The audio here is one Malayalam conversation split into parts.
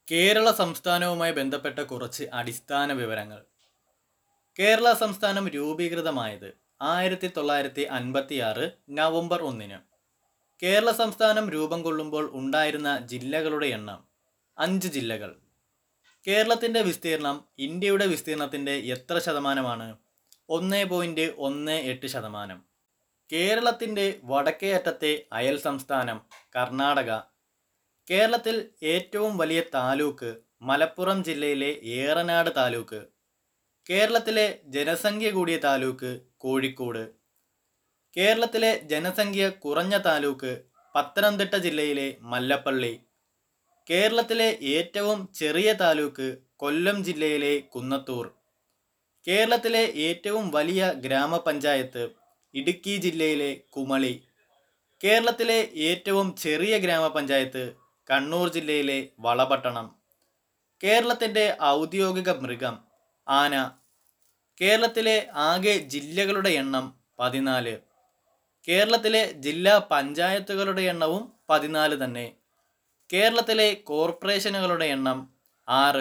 കേരള സംസ്ഥാനവുമായി ബന്ധപ്പെട്ട കുറച്ച് അടിസ്ഥാന വിവരങ്ങൾ കേരള സംസ്ഥാനം രൂപീകൃതമായത് ആയിരത്തി തൊള്ളായിരത്തി അൻപത്തി ആറ് നവംബർ ഒന്നിന് കേരള സംസ്ഥാനം രൂപം കൊള്ളുമ്പോൾ ഉണ്ടായിരുന്ന ജില്ലകളുടെ എണ്ണം അഞ്ച് ജില്ലകൾ കേരളത്തിൻ്റെ വിസ്തീർണം ഇന്ത്യയുടെ വിസ്തീർണത്തിൻ്റെ എത്ര ശതമാനമാണ് ഒന്ന് പോയിൻറ്റ് ഒന്ന് എട്ട് ശതമാനം കേരളത്തിൻ്റെ വടക്കേ അറ്റത്തെ അയൽ സംസ്ഥാനം കർണാടക കേരളത്തിൽ ഏറ്റവും വലിയ താലൂക്ക് മലപ്പുറം ജില്ലയിലെ ഏറനാട് താലൂക്ക് കേരളത്തിലെ ജനസംഖ്യ കൂടിയ താലൂക്ക് കോഴിക്കോട് കേരളത്തിലെ ജനസംഖ്യ കുറഞ്ഞ താലൂക്ക് പത്തനംതിട്ട ജില്ലയിലെ മല്ലപ്പള്ളി കേരളത്തിലെ ഏറ്റവും ചെറിയ താലൂക്ക് കൊല്ലം ജില്ലയിലെ കുന്നത്തൂർ കേരളത്തിലെ ഏറ്റവും വലിയ ഗ്രാമപഞ്ചായത്ത് ഇടുക്കി ജില്ലയിലെ കുമളി കേരളത്തിലെ ഏറ്റവും ചെറിയ ഗ്രാമപഞ്ചായത്ത് കണ്ണൂർ ജില്ലയിലെ വളപട്ടണം കേരളത്തിൻ്റെ ഔദ്യോഗിക മൃഗം ആന കേരളത്തിലെ ആകെ ജില്ലകളുടെ എണ്ണം പതിനാല് കേരളത്തിലെ ജില്ലാ പഞ്ചായത്തുകളുടെ എണ്ണവും പതിനാല് തന്നെ കേരളത്തിലെ കോർപ്പറേഷനുകളുടെ എണ്ണം ആറ്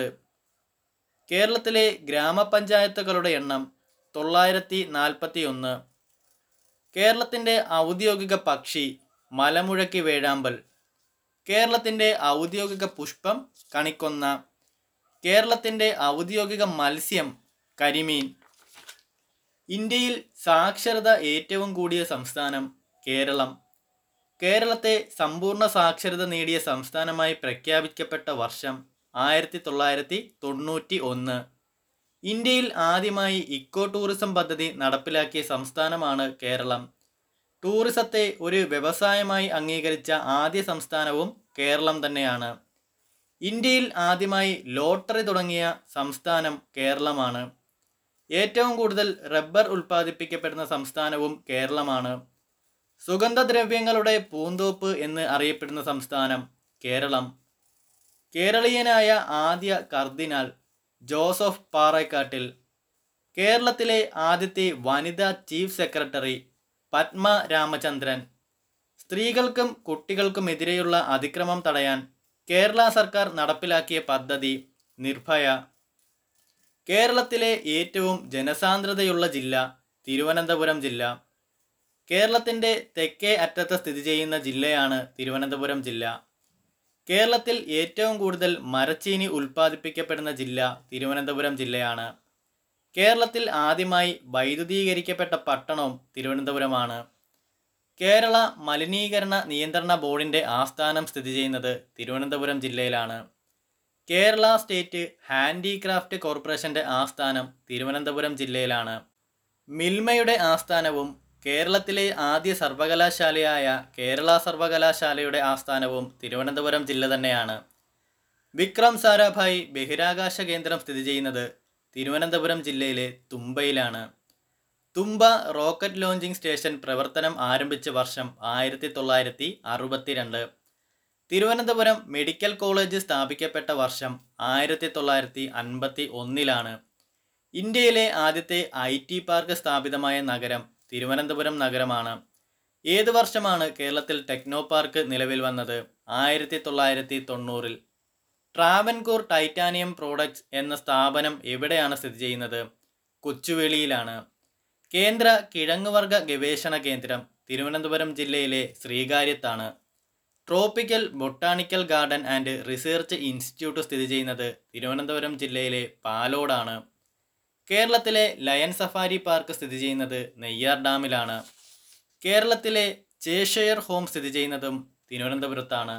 കേരളത്തിലെ ഗ്രാമപഞ്ചായത്തുകളുടെ എണ്ണം തൊള്ളായിരത്തി നാൽപ്പത്തി ഒന്ന് കേരളത്തിൻ്റെ ഔദ്യോഗിക പക്ഷി മലമുഴക്കി വേഴാമ്പൽ കേരളത്തിൻ്റെ ഔദ്യോഗിക പുഷ്പം കണിക്കൊന്ന കേരളത്തിൻ്റെ ഔദ്യോഗിക മത്സ്യം കരിമീൻ ഇന്ത്യയിൽ സാക്ഷരത ഏറ്റവും കൂടിയ സംസ്ഥാനം കേരളം കേരളത്തെ സമ്പൂർണ്ണ സാക്ഷരത നേടിയ സംസ്ഥാനമായി പ്രഖ്യാപിക്കപ്പെട്ട വർഷം ആയിരത്തി തൊള്ളായിരത്തി തൊണ്ണൂറ്റി ഒന്ന് ഇന്ത്യയിൽ ആദ്യമായി ഇക്കോ ടൂറിസം പദ്ധതി നടപ്പിലാക്കിയ സംസ്ഥാനമാണ് കേരളം ടൂറിസത്തെ ഒരു വ്യവസായമായി അംഗീകരിച്ച ആദ്യ സംസ്ഥാനവും കേരളം തന്നെയാണ് ഇന്ത്യയിൽ ആദ്യമായി ലോട്ടറി തുടങ്ങിയ സംസ്ഥാനം കേരളമാണ് ഏറ്റവും കൂടുതൽ റബ്ബർ ഉൽപ്പാദിപ്പിക്കപ്പെടുന്ന സംസ്ഥാനവും കേരളമാണ് സുഗന്ധദ്രവ്യങ്ങളുടെ പൂന്തോപ്പ് എന്ന് അറിയപ്പെടുന്ന സംസ്ഥാനം കേരളം കേരളീയനായ ആദ്യ കർദിനാൾ ജോസഫ് പാറേക്കാട്ടിൽ കേരളത്തിലെ ആദ്യത്തെ വനിതാ ചീഫ് സെക്രട്ടറി പത്മ രാമചന്ദ്രൻ സ്ത്രീകൾക്കും കുട്ടികൾക്കുമെതിരെയുള്ള അതിക്രമം തടയാൻ കേരള സർക്കാർ നടപ്പിലാക്കിയ പദ്ധതി നിർഭയ കേരളത്തിലെ ഏറ്റവും ജനസാന്ദ്രതയുള്ള ജില്ല തിരുവനന്തപുരം ജില്ല കേരളത്തിൻ്റെ തെക്കേ അറ്റത്ത് സ്ഥിതി ചെയ്യുന്ന ജില്ലയാണ് തിരുവനന്തപുരം ജില്ല കേരളത്തിൽ ഏറ്റവും കൂടുതൽ മരച്ചീനി ഉൽപ്പാദിപ്പിക്കപ്പെടുന്ന ജില്ല തിരുവനന്തപുരം ജില്ലയാണ് കേരളത്തിൽ ആദ്യമായി വൈദ്യുതീകരിക്കപ്പെട്ട പട്ടണവും തിരുവനന്തപുരമാണ് കേരള മലിനീകരണ നിയന്ത്രണ ബോർഡിൻ്റെ ആസ്ഥാനം സ്ഥിതി ചെയ്യുന്നത് തിരുവനന്തപുരം ജില്ലയിലാണ് കേരള സ്റ്റേറ്റ് ഹാൻഡിക്രാഫ്റ്റ് കോർപ്പറേഷൻ്റെ ആസ്ഥാനം തിരുവനന്തപുരം ജില്ലയിലാണ് മിൽമയുടെ ആസ്ഥാനവും കേരളത്തിലെ ആദ്യ സർവകലാശാലയായ കേരള സർവകലാശാലയുടെ ആസ്ഥാനവും തിരുവനന്തപുരം ജില്ല തന്നെയാണ് വിക്രം സാരാഭായ് ബഹിരാകാശ കേന്ദ്രം സ്ഥിതി ചെയ്യുന്നത് തിരുവനന്തപുരം ജില്ലയിലെ തുമ്പയിലാണ് തുമ്പ റോക്കറ്റ് ലോഞ്ചിങ് സ്റ്റേഷൻ പ്രവർത്തനം ആരംഭിച്ച വർഷം ആയിരത്തി തൊള്ളായിരത്തി അറുപത്തിരണ്ട് തിരുവനന്തപുരം മെഡിക്കൽ കോളേജ് സ്ഥാപിക്കപ്പെട്ട വർഷം ആയിരത്തി തൊള്ളായിരത്തി അൻപത്തി ഒന്നിലാണ് ഇന്ത്യയിലെ ആദ്യത്തെ ഐ ടി പാർക്ക് സ്ഥാപിതമായ നഗരം തിരുവനന്തപുരം നഗരമാണ് ഏത് വർഷമാണ് കേരളത്തിൽ ടെക്നോ പാർക്ക് നിലവിൽ വന്നത് ആയിരത്തി തൊള്ളായിരത്തി തൊണ്ണൂറിൽ ട്രാവൻകൂർ ടൈറ്റാനിയം പ്രോഡക്ട്സ് എന്ന സ്ഥാപനം എവിടെയാണ് സ്ഥിതി ചെയ്യുന്നത് കൊച്ചുവേളിയിലാണ് കേന്ദ്ര കിഴങ്ങുവർഗ ഗവേഷണ കേന്ദ്രം തിരുവനന്തപുരം ജില്ലയിലെ ശ്രീകാര്യത്താണ് tropical botanical garden and research institute സ്ഥിതി ചെയ്യുന്നത് തിരുവനന്തപുരം ജില്ലയിലെ പാലോടാണ് കേരളത്തിലെ ലയൺ സഫാരി പാർക്ക് സ്ഥിതി ചെയ്യുന്നത് നെയ്യാർ ഡാമിലാണ് കേരളത്തിലെ ചേഷയർ ഹോം സ്ഥിതി ചെയ്യുന്നതും തിരുവനന്തപുരത്താണ്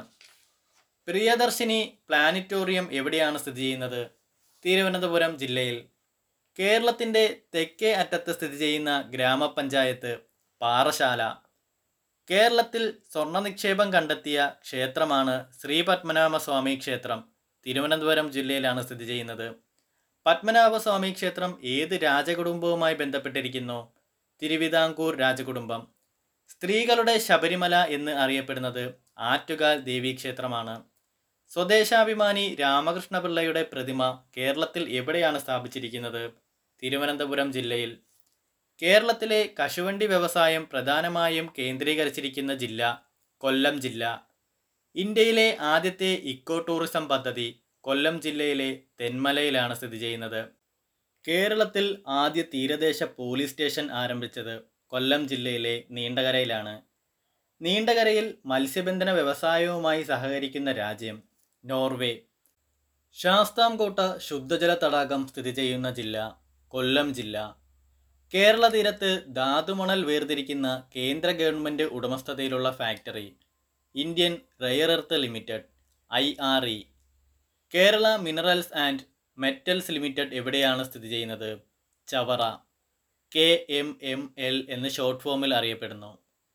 പ്രിയദർശിനി പ്ലാനറ്റോറിയം എവിടെയാണ് സ്ഥിതി ചെയ്യുന്നത് തിരുവനന്തപുരം ജില്ലയിൽ കേരളത്തിൻ്റെ തെക്കേ അറ്റത്ത് സ്ഥിതി ചെയ്യുന്ന ഗ്രാമപഞ്ചായത്ത് പാറശാല കേരളത്തിൽ സ്വർണ്ണ നിക്ഷേപം കണ്ടെത്തിയ ക്ഷേത്രമാണ് ശ്രീ പത്മനാഭസ്വാമി ക്ഷേത്രം തിരുവനന്തപുരം ജില്ലയിലാണ് സ്ഥിതി ചെയ്യുന്നത് പത്മനാഭസ്വാമി ക്ഷേത്രം ഏത് രാജകുടുംബവുമായി ബന്ധപ്പെട്ടിരിക്കുന്നു തിരുവിതാംകൂർ രാജകുടുംബം സ്ത്രീകളുടെ ശബരിമല എന്ന് അറിയപ്പെടുന്നത് ആറ്റുകാൽ ദേവീക്ഷേത്രമാണ് സ്വദേശാഭിമാനി രാമകൃഷ്ണപിള്ളയുടെ പ്രതിമ കേരളത്തിൽ എവിടെയാണ് സ്ഥാപിച്ചിരിക്കുന്നത് തിരുവനന്തപുരം ജില്ലയിൽ കേരളത്തിലെ കശുവണ്ടി വ്യവസായം പ്രധാനമായും കേന്ദ്രീകരിച്ചിരിക്കുന്ന ജില്ല കൊല്ലം ജില്ല ഇന്ത്യയിലെ ആദ്യത്തെ ഇക്കോ ടൂറിസം പദ്ധതി കൊല്ലം ജില്ലയിലെ തെന്മലയിലാണ് സ്ഥിതി ചെയ്യുന്നത് കേരളത്തിൽ ആദ്യ തീരദേശ പോലീസ് സ്റ്റേഷൻ ആരംഭിച്ചത് കൊല്ലം ജില്ലയിലെ നീണ്ടകരയിലാണ് നീണ്ടകരയിൽ മത്സ്യബന്ധന വ്യവസായവുമായി സഹകരിക്കുന്ന രാജ്യം നോർവേ ശാസ്താംകോട്ട ശുദ്ധജല തടാകം സ്ഥിതി ചെയ്യുന്ന ജില്ല കൊല്ലം ജില്ല കേരള തീരത്ത് ധാതുമണൽ വേർതിരിക്കുന്ന കേന്ദ്ര ഗവൺമെൻറ് ഉടമസ്ഥതയിലുള്ള factory Indian rare earth limited I R E Kerala minerals and metals limited എവിടെയാണ് സ്ഥിതി ചെയ്യുന്നത് Chavara K M M L എന്ന് ഷോർട്ട് ഫോമിൽ അറിയപ്പെടുന്നു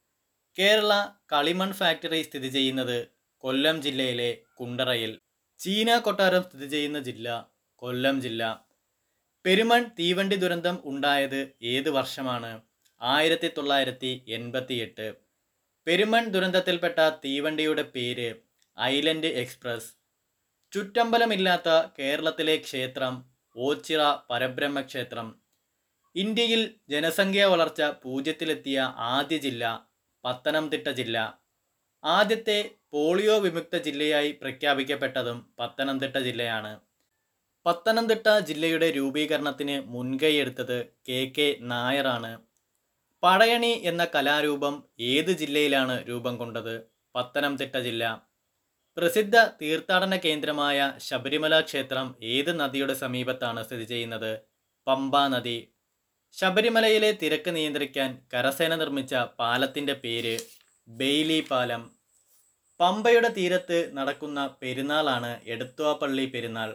കേരള കളിമൺ ഫാക്ടറി സ്ഥിതി ചെയ്യുന്നത് കൊല്ലം ജില്ലയിലെ കുണ്ടറയിൽ ചീന കൊട്ടാരം സ്ഥിതി ചെയ്യുന്ന ജില്ല കൊല്ലം ജില്ല പെരുമൺ തീവണ്ടി ദുരന്തം ഉണ്ടായത് ഏത് വർഷമാണ് ആയിരത്തി തൊള്ളായിരത്തി എൺപത്തി എട്ട് പെരുമൺ ദുരന്തത്തിൽപ്പെട്ട തീവണ്ടിയുടെ പേര് ഐലൻഡ് എക്സ്പ്രസ് ചുറ്റമ്പലമില്ലാത്ത കേരളത്തിലെ ക്ഷേത്രം ഓച്ചിറ പരബ്രഹ്മ ക്ഷേത്രം ഇന്ത്യയിൽ ജനസംഖ്യാ വളർച്ച പൂജ്യത്തിലെത്തിയ ആദ്യ ജില്ല പത്തനംതിട്ട ജില്ല ആദ്യത്തെ പോളിയോ വിമുക്ത ജില്ലയായി പ്രഖ്യാപിക്കപ്പെട്ടതും പത്തനംതിട്ട ജില്ലയാണ് പത്തനംതിട്ട ജില്ലയുടെ രൂപീകരണത്തിന് മുൻകൈയെടുത്തത് കെ കെ നായറാണ് പടയണി എന്ന കലാരൂപം ഏത് ജില്ലയിലാണ് രൂപം കൊണ്ടത് പത്തനംതിട്ട ജില്ല പ്രസിദ്ധ തീർത്ഥാടന കേന്ദ്രമായ ശബരിമല ക്ഷേത്രം ഏത് നദിയുടെ സമീപത്താണ് സ്ഥിതി ചെയ്യുന്നത് പമ്പ നദി ശബരിമലയിലെ തിരക്ക് നിയന്ത്രിക്കാൻ കരസേന നിർമ്മിച്ച പാലത്തിൻ്റെ പേര് ബെയ്ലി പാലം പമ്പയുടെ തീരത്ത് നടക്കുന്ന പെരുന്നാളാണ് എടത്വാപ്പള്ളി പെരുന്നാൾ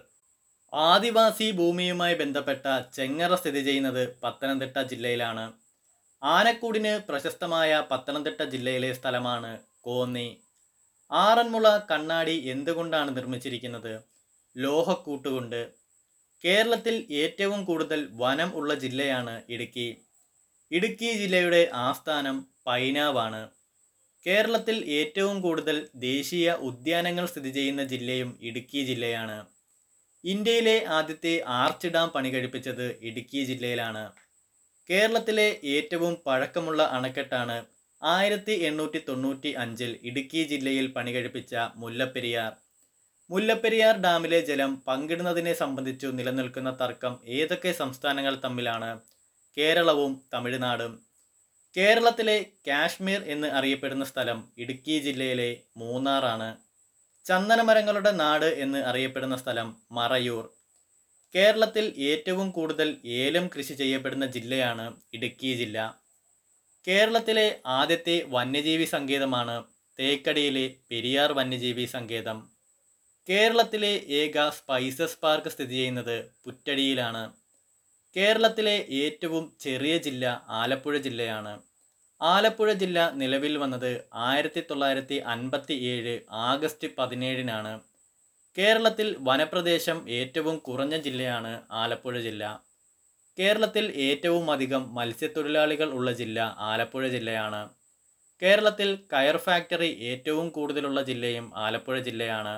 ആദിവാസി ഭൂമിയുമായി ബന്ധപ്പെട്ട ചെങ്ങറ സ്ഥിതി ചെയ്യുന്നത് പത്തനംതിട്ട ജില്ലയിലാണ് ആനക്കൂടിന് പ്രശസ്തമായ പത്തനംതിട്ട ജില്ലയിലെ സ്ഥലമാണ് കോന്നി ആറന്മുള കണ്ണാടി എന്തുകൊണ്ടാണ് നിർമ്മിച്ചിരിക്കുന്നത് ലോഹക്കൂട്ടുകൊണ്ട് കേരളത്തിൽ ഏറ്റവും കൂടുതൽ വനം ഉള്ള ജില്ലയാണ് ഇടുക്കി ഇടുക്കി ജില്ലയുടെ ആസ്ഥാനം പൈനാവാണ് കേരളത്തിൽ ഏറ്റവും കൂടുതൽ ദേശീയ ഉദ്യാനങ്ങൾ സ്ഥിതി ചെയ്യുന്ന ജില്ലയും ഇടുക്കി ജില്ലയാണ് ഇന്ത്യയിലെ ആദ്യത്തെ ആർച്ച് ഡാം പണി കഴിപ്പിച്ചത് ഇടുക്കി ജില്ലയിലാണ് കേരളത്തിലെ ഏറ്റവും പഴക്കമുള്ള അണക്കെട്ടാണ് ആയിരത്തി എണ്ണൂറ്റി തൊണ്ണൂറ്റി അഞ്ചിൽ ഇടുക്കി ജില്ലയിൽ പണി കഴിപ്പിച്ച മുല്ലപ്പെരിയാർ മുല്ലപ്പെരിയാർ ഡാമിലെ ജലം പങ്കിടുന്നതിനെ സംബന്ധിച്ചു നിലനിൽക്കുന്ന തർക്കം ഏതൊക്കെ സംസ്ഥാനങ്ങൾ തമ്മിലാണ് കേരളവും തമിഴ്നാടും കേരളത്തിലെ കാശ്മീർ എന്ന് അറിയപ്പെടുന്ന സ്ഥലം ഇടുക്കി ജില്ലയിലെ മൂന്നാറാണ് ചന്ദനമരങ്ങളുടെ നാട് എന്ന് അറിയപ്പെടുന്ന സ്ഥലം മറയൂർ കേരളത്തിൽ ഏറ്റവും കൂടുതൽ ഏലം കൃഷി ചെയ്യപ്പെടുന്ന ജില്ലയാണ് ഇടുക്കി ജില്ല കേരളത്തിലെ ആദ്യത്തെ വന്യജീവി സങ്കേതമാണ് തേക്കടിയിലെ പെരിയാർ വന്യജീവി സങ്കേതം കേരളത്തിലെ ഏക സ്പൈസസ് പാർക്ക് സ്ഥിതി ചെയ്യുന്നത് പുറ്റടിയിലാണ് കേരളത്തിലെ ഏറ്റവും ചെറിയ ജില്ല ആലപ്പുഴ ജില്ലയാണ് ആലപ്പുഴ ജില്ല നിലവിൽ വന്നത് ആയിരത്തി തൊള്ളായിരത്തി അൻപത്തി ഏഴ് ആഗസ്റ്റ് പതിനേഴിനാണ് കേരളത്തിൽ വനപ്രദേശം ഏറ്റവും കുറഞ്ഞ ജില്ലയാണ് ആലപ്പുഴ ജില്ല കേരളത്തിൽ ഏറ്റവും അധികം മത്സ്യത്തൊഴിലാളികൾ ഉള്ള ജില്ല ആലപ്പുഴ ജില്ലയാണ് കേരളത്തിൽ കയർ ഫാക്ടറി ഏറ്റവും കൂടുതലുള്ള ജില്ലയും ആലപ്പുഴ ജില്ലയാണ്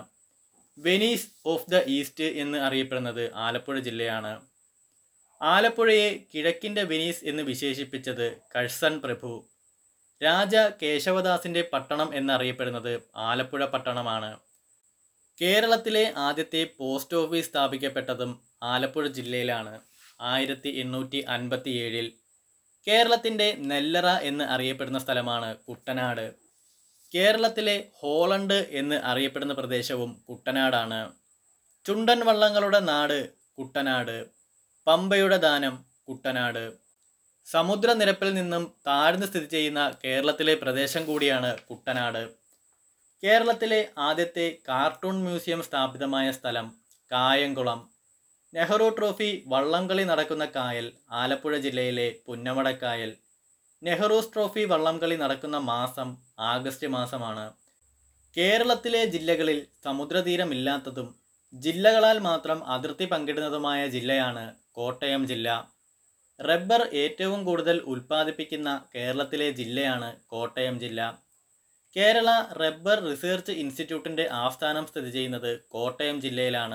വെനീസ് ഓഫ് ദ ഈസ്റ്റ് എന്ന് അറിയപ്പെടുന്നത് ആലപ്പുഴ ജില്ലയാണ് ആലപ്പുഴയെ കിഴക്കിൻ്റെ വെനീസ് എന്ന് വിശേഷിപ്പിച്ചത് കഴ്സൺ പ്രഭു രാജ കേശവദാസിൻ്റെ പട്ടണം എന്നറിയപ്പെടുന്നത് ആലപ്പുഴ പട്ടണമാണ് കേരളത്തിലെ ആദ്യത്തെ പോസ്റ്റ് ഓഫീസ് സ്ഥാപിക്കപ്പെട്ടതും ആലപ്പുഴ ജില്ലയിലാണ് ആയിരത്തി എണ്ണൂറ്റി അൻപത്തി ഏഴിൽ കേരളത്തിൻ്റെ നെല്ലറ എന്ന് അറിയപ്പെടുന്ന സ്ഥലമാണ് കുട്ടനാട് കേരളത്തിലെ ഹോളണ്ട് എന്ന് അറിയപ്പെടുന്ന പ്രദേശവും കുട്ടനാടാണ് ചുണ്ടൻ വള്ളങ്ങളുടെ നാട് കുട്ടനാട് പമ്പയുടെ ദാനം കുട്ടനാട് സമുദ്രനിരപ്പിൽ നിന്നും താഴ്ന്നു സ്ഥിതി ചെയ്യുന്ന കേരളത്തിലെ പ്രദേശം കൂടിയാണ് കുട്ടനാട് കേരളത്തിലെ ആദ്യത്തെ കാർട്ടൂൺ മ്യൂസിയം സ്ഥാപിതമായ സ്ഥലം കായംകുളം നെഹ്റു ട്രോഫി വള്ളംകളി നടക്കുന്ന കായൽ ആലപ്പുഴ ജില്ലയിലെ പുന്നമടക്കായൽ നെഹ്റൂസ് ട്രോഫി വള്ളംകളി നടക്കുന്ന മാസം ആഗസ്റ്റ് മാസമാണ് കേരളത്തിലെ ജില്ലകളിൽ സമുദ്രതീരമില്ലാത്തതും ജില്ലകളാൽ മാത്രം അതിർത്തി പങ്കിടുന്നതുമായ ജില്ലയാണ് കോട്ടയം ജില്ല റബ്ബർ ഏറ്റവും കൂടുതൽ ഉൽപ്പാദിപ്പിക്കുന്ന കേരളത്തിലെ ജില്ലയാണ് കോട്ടയം ജില്ല കേരള റബ്ബർ റിസർച്ച് ഇൻസ്റ്റിറ്റ്യൂട്ടിൻ്റെ ആസ്ഥാനം സ്ഥിതി ചെയ്യുന്നത് കോട്ടയം ജില്ലയിലാണ്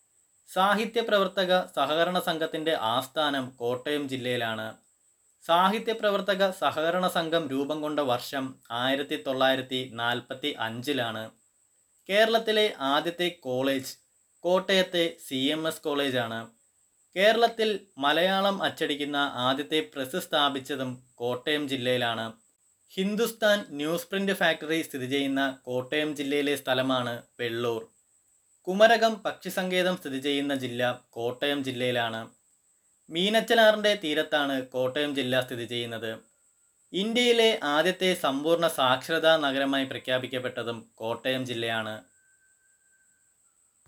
സാഹിത്യ പ്രവർത്തക സഹകരണ സംഘത്തിൻ്റെ ആസ്ഥാനം കോട്ടയം ജില്ലയിലാണ് സാഹിത്യ പ്രവർത്തക സഹകരണ സംഘം രൂപം കൊണ്ട വർഷം ആയിരത്തി തൊള്ളായിരത്തി നാൽപ്പത്തി അഞ്ചിലാണ് കേരളത്തിലെ ആദ്യത്തെ കോളേജ് കോട്ടയത്തെ സി എം എസ് കോളേജാണ് കേരളത്തിൽ മലയാളം അച്ചടിക്കുന്ന ആദ്യത്തെ പ്രസ് സ്ഥാപിച്ചതും കോട്ടയം ജില്ലയിലാണ് ഹിന്ദുസ്ഥാൻ ന്യൂസ് പ്രിന്റ് ഫാക്ടറി സ്ഥിതി ചെയ്യുന്ന കോട്ടയം ജില്ലയിലെ സ്ഥലമാണ് വെള്ളൂർ കുമരകം പക്ഷിസങ്കേതം സ്ഥിതി ചെയ്യുന്ന ജില്ല കോട്ടയം ജില്ലയിലാണ് മീനച്ചലാറിൻ്റെ തീരത്താണ് കോട്ടയം ജില്ല സ്ഥിതി ചെയ്യുന്നത് ഇന്ത്യയിലെ ആദ്യത്തെ സമ്പൂർണ്ണ സാക്ഷരതാ നഗരമായി പ്രഖ്യാപിക്കപ്പെട്ടതും കോട്ടയം ജില്ലയാണ്